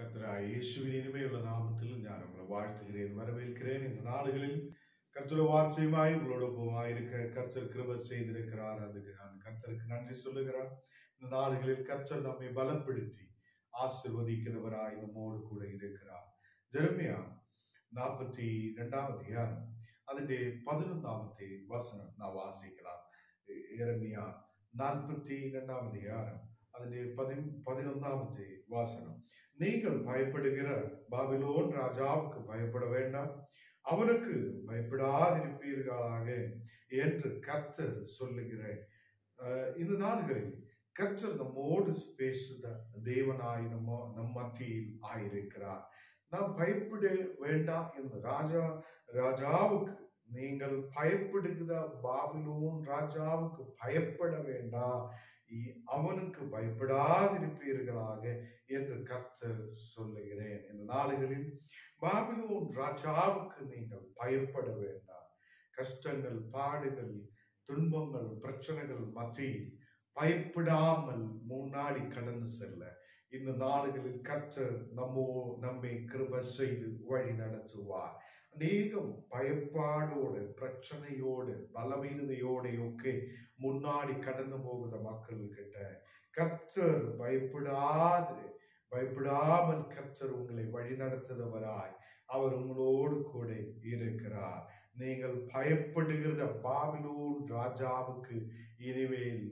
கர்த்தராய் இயேசுவின் இனிமையுள்ள நாமத்தில் நான் உங்களை வாழ்த்துகிறேன் வரவேற்கிறேன் இந்த நாடுகளில் கர்த்தருடைய வார்த்தையுமாய் உங்களோட இருக்க கர்த்தர் கிருபை செய்திருக்கிறார் அதுக்கு நான் கர்த்தருக்கு நன்றி சொல்லுகிறார் இந்த நாடுகளில் கர்த்தர் நம்மை பலப்படுத்தி ஆசிர்வதிக்கிறவராய் நம்மோடு கூட இருக்கிறார் ஜெரமியா நாற்பத்தி இரண்டாம் அதிகாரம் അതിന്റെ പതിനൊന്നാമത്തെ വസനം നാം വാസിக்கலாம் എരമിയ നാൽപ്പത്തി രണ്ടാം അധികാരം അതിന്റെ പതി പതിനൊന്നാമത്തെ വാസനം நீங்கள் பயப்படுகிற பாபிலோன் ராஜாவுக்கு பயப்பட வேண்டாம் அவனுக்கு பயப்படாதிருப்பீர்களாக என்று கர்த்தர் சொல்லுகிறேன் அஹ் இந்த நாடுகளில் கர்த்தர் நம்மோடு பேசுத தேவனாய் நம்ம நம் மத்தியில் ஆயிருக்கிறார் நாம் பயப்பட வேண்டாம் என்று ராஜா ராஜாவுக்கு நீங்கள் பயப்படுகிற பாபிலோன் ராஜாவுக்கு பயப்பட வேண்டாம் இ- அவனுக்கு பயப்படாதிருப்பீர்களாக என்று கர்த்தர் சொல்லுகிறேன் இந்த நாடுகளில் பாபிலோன் ராஜாவுக்கு நீங்கள் பயப்பட வேண்டாம் கஷ்டங்கள் பாடுகள் துன்பங்கள் பிரச்சனைகள் மத்தியில் பயப்படாமல் முன்னாடி கடந்து செல்ல இந்த நாடுகளில் கர்த்தர் நம்மோ நம்மை கிருப செய்து வழி நடத்துவார் அநேகம் பயப்பாடோடு பிரச்சனையோடு பலவீனதையோடு ഒക്കെ முன்னாடி கடந்து போகிற மக்கள் கிட்ட கர்த்தர் பயப்படாது பயப்படாமல் கர்த்தர் உங்களை வழி நடத்துகிறவராய் அவர் உங்களோடு கூட இருக்கிறார் நீங்கள் பயப்படுகிற பாபிலோன் ராஜாவுக்கு இனிமேல்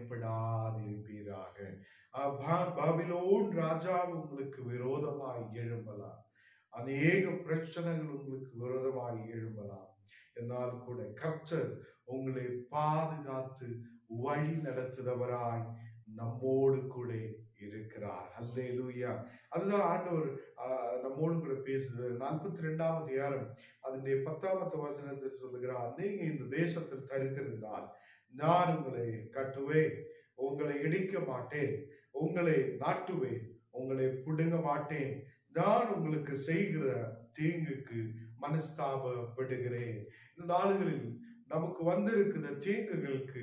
பயப்படாதிருப்பீராக அஹ் பா- பாபிலோன் ராஜா உங்களுக்கு விரோதமாய் எழும்பலாம் அநேக பிரச்சனைகள் உங்களுக்கு விரோதமாய் எழும்பலாம் എന്നാൽ கூட கர்த்தர் உங்களை பாதுகாத்து வழி நடத்துகிறவராய் நம்மோடு கூட இருக்கிறார் அல்லேலூயா அதுதான் ஆண்டவர் ஆஹ், நம்மோடு கூட பேசுது நாற்பத்தி ரெண்டாம் அதிகாரம் അതിന്റെ പത്താമത്തെ വചനത്തിൽ சொல்லுகிறார் நீங்க இந்த தேசத்தில் தரித்திருந்தால் நான் உங்களை கட்டுவேன் உங்களை இடிக்க மாட்டேன் உங்களை நாட்டுவேன் உங்களை புடுங்க மாட்டேன் நான் உங்களுக்கு செய்கிற தீங்குக்கு மனஸ்தாபப்படுகிறேன் இந்த நாடுகளில் நமக்கு வந்திருக்கிற தீங்குகளுக்கு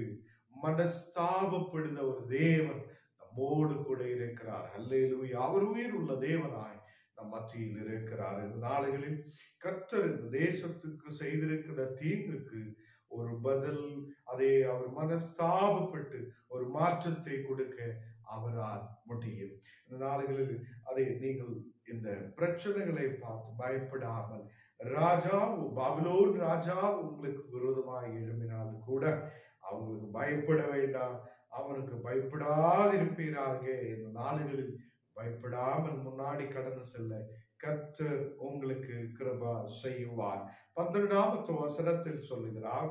மனஸ்தாபப்படுத ஒரு தேவன் நம்மோடு கூட இருக்கிறார் அல்லேலூயா அவர் உயிர் உள்ள தேவனாய் நம் மத்தியில் இருக்கிறார் இந்த நாடுகளில் கர்த்தர் இந்த தேசத்துக்கு செய்திருக்கிற தீங்குக்கு ஒரு பதில் அதை அவர் மனஸ்தாபப்பட்டு ஒரு மாற்றத்தை கொடுக்க அவரால் முடியும் இந்த நாடுகளில் அதை நீங்கள் இந்த பிரச்சனைகளை பார்த்து பயப்படாமல் ராஜா பாபிலோன் ராஜா உங்களுக்கு விரோதமாக எழும்பினாலும் கூட அவங்களுக்கு பயப்பட வேண்டாம் அவனுக்கு பயப்படாதிருப்பீராக இந்த நாடுகளில் பயப்படாமல் முன்னாடி கடந்து செல்ல கர்த்தர் உங்களுக்கு கிருபா செய்வார் பன்னிரண்டாமத்து வசனத்தில் சொல்லுகிறார்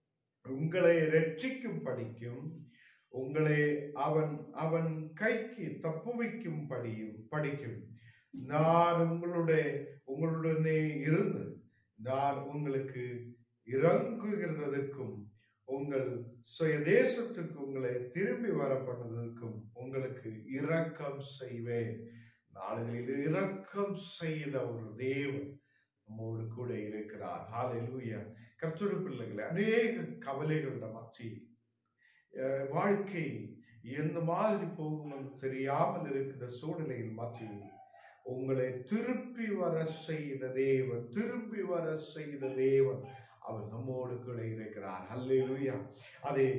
உங்களை ரட்சிக்கும் படிக்கும் உங்களை அவன் அவன் கைக்கு தப்புவிக்கும் படியும் படிக்கும் நான் உங்களுடைய உங்களுடனே இருந்து நான் உங்களுக்கு இறங்குகிறதற்கும் உங்கள் சுய தேசத்துக்கு உங்களை திரும்பி வர பண்ணதற்கும் உங்களுக்கு இரக்கம் செய்வேன் நாடுகளில் இரக்கம் செய்த ஒரு தேவன் நம்மோடு கூட இருக்கிறார் ஹalleluya கர்த்தருடைய பிள்ளைகளே அநேக கவலைகளோட மத்தியில் அஹ், வாழ்க்கை எந்த மாதிரி போகணும் தெரியாமல் இருக்கிற சூழ்நிலையில் மத்தியில் உங்களை திருப்பி வர செய்த தேவன் திருப்பி வர செய்த தேவன் அவர் நம்மோடு கூட இருக்கிறார் அல்லேலூயா அதே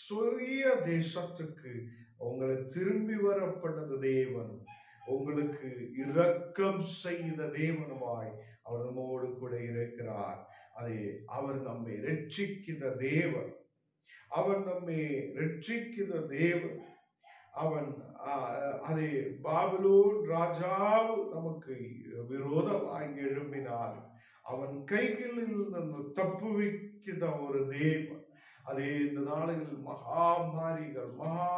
சுய தேசத்துக்கு உங்களை திரும்பி வர பண்ணது தேவன் உங்களுக்கு இரக்கம் செய்த தேவனுமாய் அவர் நம்மோடு கூட இருக்கிறார் அதே அவர் நம்மை ரட்சிக்கிற தேவன் அவன் நம்மை ரட்சிக்கிற தேவன் அவன் ஆஹ், அதே பாபிலோன் ராஜாவு நமக்கு விரோதமாய் எழும்பினார் அவன் கைகளில் നിന്ന് தப்புவிக்கிற ஒரு தேவன் அதே இந்த நாடுகளில் மகாமாரிகள் மகா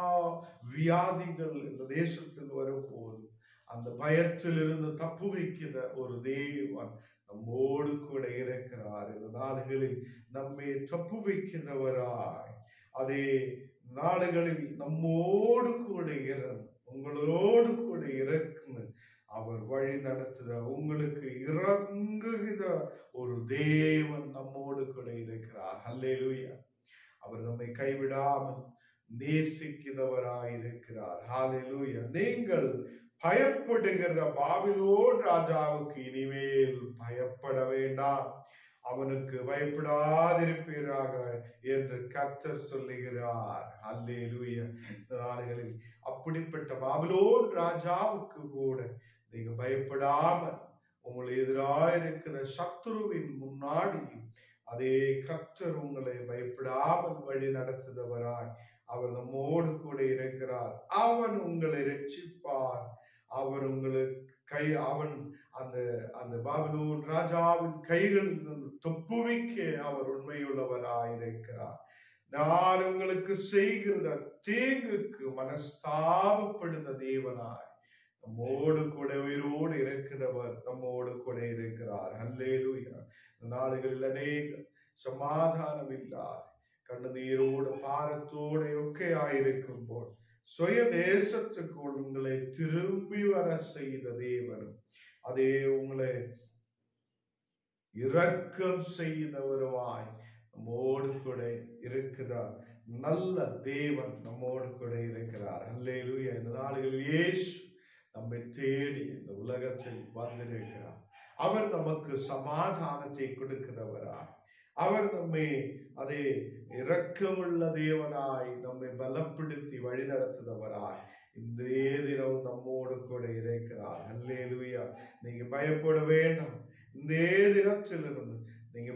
வியாதிகள் இந்த தேசத்தில் வரும்போது அந்த பயத்திலிருந்து தப்புவிக்கிற ஒரு தேவன் நம்மோடு கூட இருக்கிறார் இந்த நாடுகளில் நம்மை தப்புவிக்கிறவராய் அதே நாடுகளில் நம்மோடு கூட இறந்து உங்களோடு கூட இறக்குன்னு அவர் வழி நடத்துத உங்களுக்கு இறங்குகிற ஒரு தேவன் நம்மோடு கூட இருக்கிறார் அல்லேலூயா அவர் நம்மை கைவிடாமல் நேசிக்கிறவராய் இருக்கிறார் ஹalleluya நீங்கள் பயப்படுகிற பாபிலோன் ராஜாவுக்கு இனிமேல் பயப்பட வேண்டாம் அவனுக்கு பயப்படாதிருப்பீராக என்று கர்த்தர் சொல்லுகிறார் அல்லேலூயா இந்த நாடுகளில் அப்படிப்பட்ட பாபிலோன் ராஜாவுக்கு கூட நீங்க பயப்படாமல் உங்களை எதிராக இருக்கிற சத்துருவின் முன்னாடி அதே கர்த்தர் உங்களை பயப்படாமல் வழி நடத்துதவராய் அவர் நம்மோடு கூட இருக்கிறார் அவன் உங்களை ரட்சிப்பார் அவர் உங்களுக்கு கை அவன் அந்த அந்த பாபிலோன் ராஜாவின் கைகளில் இருந்து தப்புவிக்க அவர் உண்மையுள்ளவராய் இருக்கிறார் நான் உங்களுக்கு செய்கிற தீங்குக்கு மனஸ்தாபப்படுத்த தேவனாய் நம்மோடு கூட உயிரோடு இருக்கிறவர் நம்மோடு கூட இருக்கிறார் அல்லேலூயா இந்த நாடுகளில் அநேக சமாதானம் இல்லாத கண்ணீரோடு பாரத்தோடு ഒക്കെ ஆயிருக்கும்போது சுய தேசத்துக்குள் உங்களை திரும்பி வர செய்த தேவனும் அதே உங்களை இரக்கம் செய்தவருமாய் நம்மோடு கூட இருக்குதா நல்ல தேவன் நம்மோடு கூட இருக்கிறார் அல்லேலூயா இந்த நாடுகளில் இயேசு நம்மை தேடி இந்த உலகத்தில் வந்திருக்கிறார் அவர் நமக்கு சமாதானத்தை கொடுக்கிறவராய் அவர் நம்மை அதே இரக்கமுள்ள தேவனாய் நம்மை பலப்படுத்தி வழி நடத்துதவராய் இந்த தினம் நம்மோடு கூட இருக்கிறார் அல்லேலூயா நீங்க பயப்பட வேண்டாம் இந்த தினத்திலிருந்து நீங்க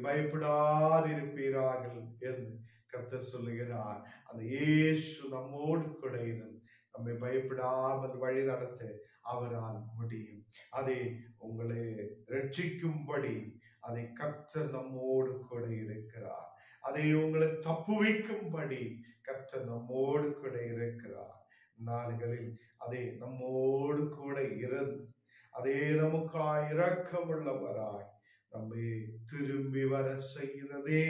பயப்படாதிருப்பீரார்கள் என்று கர்த்தர் சொல்லுகிறார் அந்த இயேசு நம்மோடு கூட இருந்து நம்மை பயப்படாமல் வழி நடத்த அவரால் முடியும் அதை உங்களை ரட்சிக்கும்படி அதை கர்த்தர் நம்மோடு கூட இருக்கிறார் அதை உங்களை தப்புவிக்கும்படி கர்த்தர் நம்மோடு கூட இருக்கிறார் நாடுகளில் அதை நம்மோடு கூட இருந்து அதே நமக்காய் இரக்கமுள்ளவராய் நம்மை திரும்பி வர செய்ததே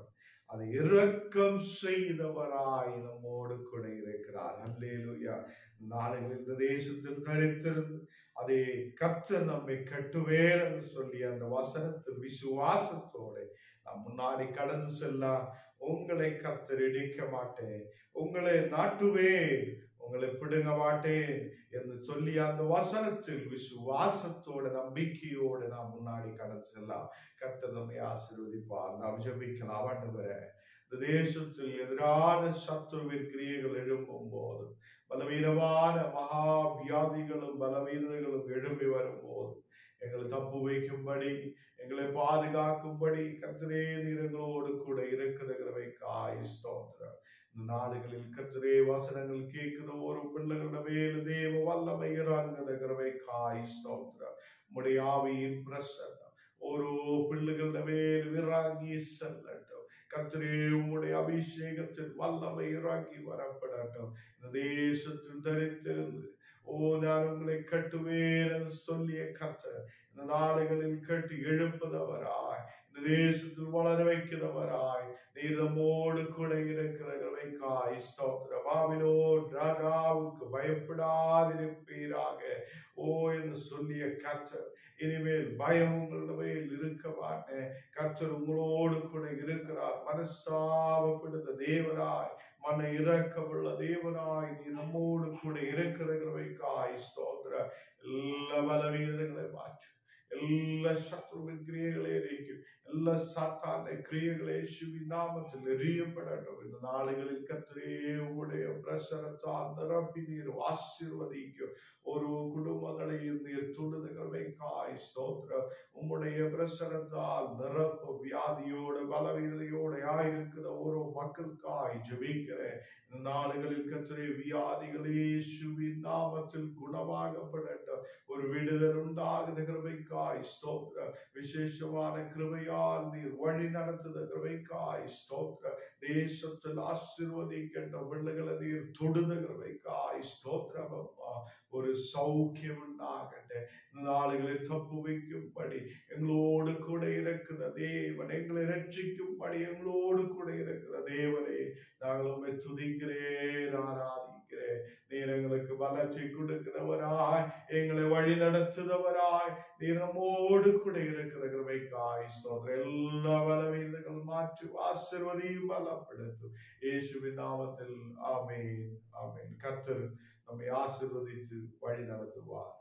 அதை இரக்கம் செய்தவராய் நம்மோடு கூட இருக்கிறார் அல்லேலூயா நாளைகள் இந்த தேசத்தில் தரித்திருந்து அதை கர்த்தர் நம்மை கட்டுவேன் என்று சொல்லி அந்த வசனத்தில் விசுவாசத்தோடு நாம் முன்னாடி கடந்து செல்லாம் உங்களை கர்த்தர் இடிக்க மாட்டேன் உங்களை நாட்டுவேன் உங்களை பிடுங்க மாட்டேன் என்று சொல்லி அந்த வசனத்தில் விசுவாசத்தோட நம்பிக்கையோடு நாம் முன்னாடி கடந்து செல்லாம் கர்த்தர் நம்மை ஆசீர்வதிப்பார் நாம் ஜெபிக்கலாம் ஆண்டவரே இந்த தேசத்தில் எதிரான சத்துருவின் கிரியைகள் எழும்பும் போது பலவீனமான மகா வியாதிகளும் பலவீனங்களும் எழும்பி வரும்போது எங்களை தப்பு வைக்கும்படி எங்களை பாதுகாக்கும்படி கர்த்தரே நீரங்களோடு கூட இருக்கிறவை காய் ஸ்தோத்திரம் இந்த நாடுகளில் கர்த்தரே வசனங்கள் கேட்கிற ஒரு பிள்ளைகளோட மேல் தேவ வல்லமை இறங்குகிறவை காய் ஸ்தோத்திரம் உம்முடைய ஆவியின் பிரசன்னம் ஓரோ பிள்ளைகளோட மேல் இறங்கி செல்லட்டும் கர்த்தரே உம்முடைய அபிஷேகத்தில் வல்லமை இறங்கி வரப்படட்டும் இந்த தேசத்தில் தரித்திருந்து ஓ நான் உங்களை கட்டுவேன் என்று சொல்லிய கர்த்தர் இந்த நாடுகளில் கட்டி எழுப்புதவராய் இந்த தேசத்தில் வளர வைக்கிறவராய் நீர் நம்மோடு கூட இருக்கிறவரைக்காய் ஸ்தோத்திரம் பாபிலோன் ராஜாவுக்கு பயப்படாதிருப்பீராக ஓ என்று சொல்லிய கர்த்தர் இனிமேல் பயம் உங்களோட மேல் இருக்க மாட்டேன் கர்த்தர் உங்களோடு கூட இருக்கிறார் மனசாபப்படுத்த தேவனாய் மன இரக்கமுள்ள தேவனாய் நீ நம்மோடு கூட இருக்கிறவரைக்காய் ஸ்தோத்திர எல்லா பலவீனங்களை மாற்று എല്ലാ ശത്രുവിൻ ക്രിയകളെ നീക്കും എല്ലാ സാത്താന്റെ ക്രിയകളെ യേശുവിൻ നാമത്തിൽ എറിയപ്പെടട്ടെ ഇന്ന് നാളുകളിൽ കത്രയുടെ പ്രസരത്താൽ നിറപ്പി നീർ ആശീർവദിക്കും ഓരോ കുടുംബങ്ങളെയും നീർ തൊടുതകൾക്കായി സ്തോത്ര ഉമ്മുடைய பிரசனத்தால் நிரப்பு வியாதியோடு பலவீனதையோடு ஆயிருக்கிற ஓரோ மக்களுக்காய் ஜெபிக்கிறேன் இந்த நாடுகளில் கத்திரை வியாதிகள் இயேசுவின் நாமத்தில் குணமாகப்படட்டும் ஒரு விடுதல் உண்டாகுத கிருபைக்காய் ஸ்தோத்திர விசேஷமான கிருபையால் நீர் வழி நடத்துத கிருபைக்காய் ஸ்தோத்திர தேசத்தில் ஆசீர்வதிக்கின்ற பிள்ளைகளை நீர் தொடுத கிருபைக்காய் ஸ்தோத்திரம் அப்பா ஒரு சௌக்கியம் உண்டாகട്ടെ இந்த நாளுகளை தப்பு வைக்கும்படி எங்களோடு கூட இருக்கிற தேவன் எங்களை ரட்சிக்கும்படி எங்களோடு கூட இருக்கிற தேவனே நாங்கள் உண்மை துதிக்கிறேன் ஆராதிக்கிறேன் நீர் எங்களுக்கு வளர்ச்சி கொடுக்கிறவராய் எங்களை வழி நடத்துதவராய் நீர் நம்மோடு கூட இருக்கிற கிருபைக்காய் ஸ்தோத்திரம் எல்லா பலவீனங்கள் மாற்றி ஆசிர்வதியும் பலப்படுத்தும் இயேசுவின் நாமத்தில் ஆமென் ஆமென் கர்த்தர் நம்மை ஆசீர்வதித்து வழி நடத்துவார்